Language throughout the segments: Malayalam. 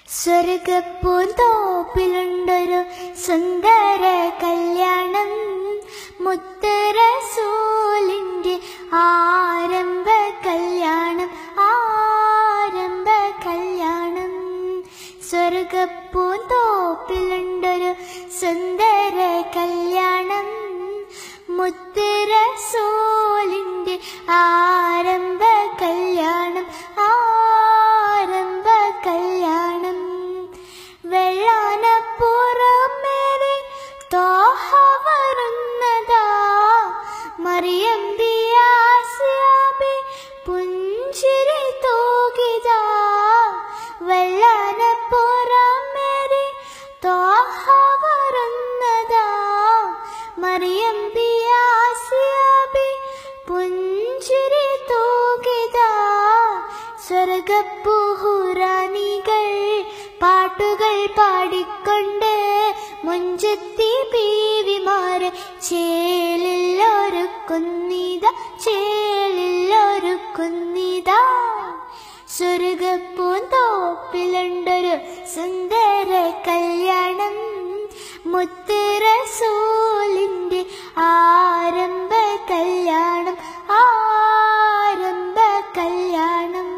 സ്വർഗപ്പൂന്തോപ്പിലുണ്ടൊരു സുന്ദര കല്യാണം മുത്തറസൂലിന്റെ ആരംഭ കല്യാണം ആരംഭ കല്യാണം സ്വർഗപ്പൂന്തോപ്പിലുണ്ടൊരു സുന്ദര കല്യാണം മുത്തറസൂലിന്റെ ആരംഭ കല്യാണം ആരംഭ കല്യാണം വെള്ളാനപ്പുറമേറെ തോഹ വരുന്നതാ മറിയം ബിയാസിയാബി പുഞ്ചിരി തൂകിതാ വെള്ളാനപ്പുറമേറെ തോഹ വരുന്നതാ മറിയം ബിയാസിയാബി പുഞ്ചിരി തൂകിതാ സ്വർഗപ്പുഹുറാനികൾ പാട്ടുകൾ പാടിക്കൊണ്ട് മുഞ്ചത്തി ബീവിമാര് ചേലില്ലൊരുക്കുന്നിത ചേലില്ലൊരുക്കുന്നിത സ്വർഗപ്പൂന്തോപ്പിലുണ്ടൊരു സുന്ദര കല്യാണം മുത്തറസൂലിന്റെ ആരംഭ കല്യാണം ആരംഭ കല്യാണം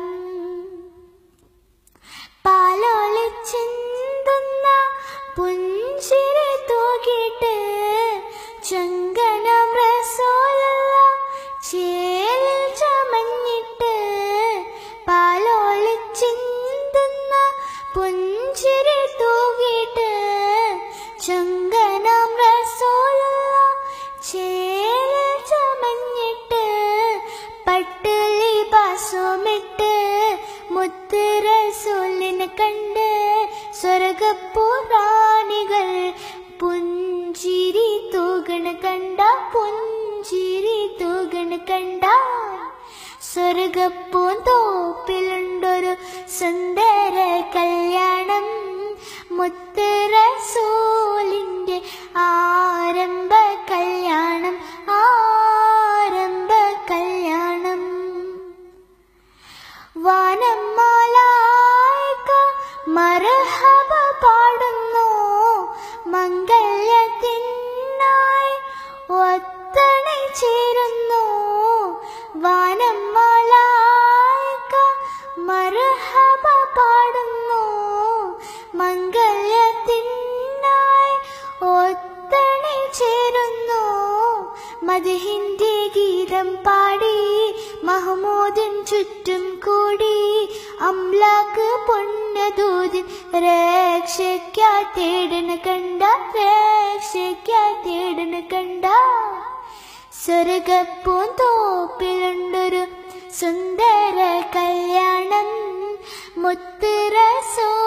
പാലോളിച്ചിന്തുന്ന പുഞ്ചിരി തൂക്കിയിട്ട് ചങ്കനം റസൂലുള്ള ചേലിൽ ചമഞ്ഞിട്ട് പാലോളിച്ചിന്തുന്ന പുഞ്ചിരി തൂക്കിയിട്ട് ചങ്കനം റസൂലുള്ള ചേലിൽ ചമഞ്ഞിട്ട് പട്ട് ലിബാസുമിട്ട് മുത്ത് റസൂലിനെ കണ്ട് സ്വർഗപ്പുറാണികൾ പുഞ്ചിരി തൂകണ കണ്ട പുഞ്ചിരി തൂകണ കണ്ട സ്വർഗപ്പൂന്തോപ്പിലുണ്ടൊരു സുന്ദര കല്യാണം മുത്ത് റസൂലിന്റെ ആരംഭ കല്യാണം ആരംഭ കല്യാണം വാനമാലായിക മർഹബ പാടുന്നു മംഗല്യത്തിനായി ഒത്തണை ചേരുന്നു വാനമാലായിക മർഹബ പാടുന്നു മംഗല്യത്തിനായി ഒത്തണை ചേരുന്നു മദഹിന്റെ ഗീതം പാടി മഹമൂദിൻ ചുറ്റും കൂടി അംലാക്ക് പൊന്നദൂതിൻ രക്ഷയ്ക്കാ തേടണ കണ്ട രക്ഷയ്ക്കാ തേടണ കണ്ട സ്വർഗപ്പൂന്തോപ്പിലുണ്ടൊരു സുന്ദര കല്യാണം മുത്ത് റസൂ